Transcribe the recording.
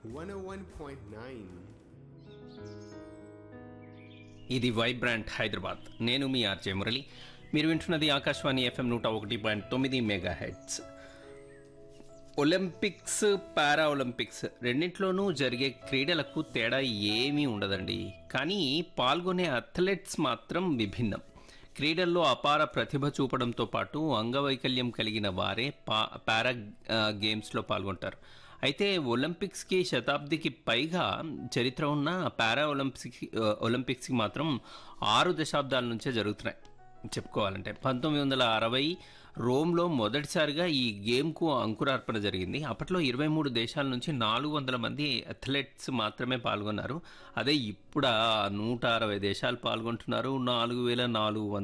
101.9 ఇది వైబ్రాంట్ హైదరాబాద్ నేను మీ ఆర్జే మురళి మీరు వింటున్నది ఆకాశవాణి ఎఫ్ఎం నూట ఒకటి పాయింట్ తొమ్మిది mega hertz Olympics para Olympics రెండింటిలోనూ జరిగే క్రీడలకు తేడా ఏమీ ఉండదండి కానీ పాల్గొనే అథ్లెట్స్ మాత్రం విభిన్నం క్రీడల్లో అపార ప్రతిభ చూపడంతో పాటు అంగవైకల్యం కలిగిన వారే పా పారా ఆ, గేమ్స్లో పాల్గొంటారు అయితే ఒలింపిక్స్కి శతాబ్దికి పైగా చరిత్ర ఉన్న పారా ఒలింపిక్స్ ఒలింపిక్స్కి మాత్రం ఆరు దశాబ్దాల నుంచే జరుగుతున్నాయి చెప్పుకోవాలంటే పంతొమ్మిది వందల అరవై రోమ్లో మొదటిసారిగా ఈ గేమ్కు అంకురార్పణ జరిగింది అప్పట్లో ఇరవై మూడు దేశాల నుంచి నాలుగు వందల మంది అథ్లెట్స్ మాత్రమే పాల్గొన్నారు అదే ఇప్పుడు నూట అరవై దేశాలు పాల్గొంటున్నారు నాలుగు వేల నాలుగు వందల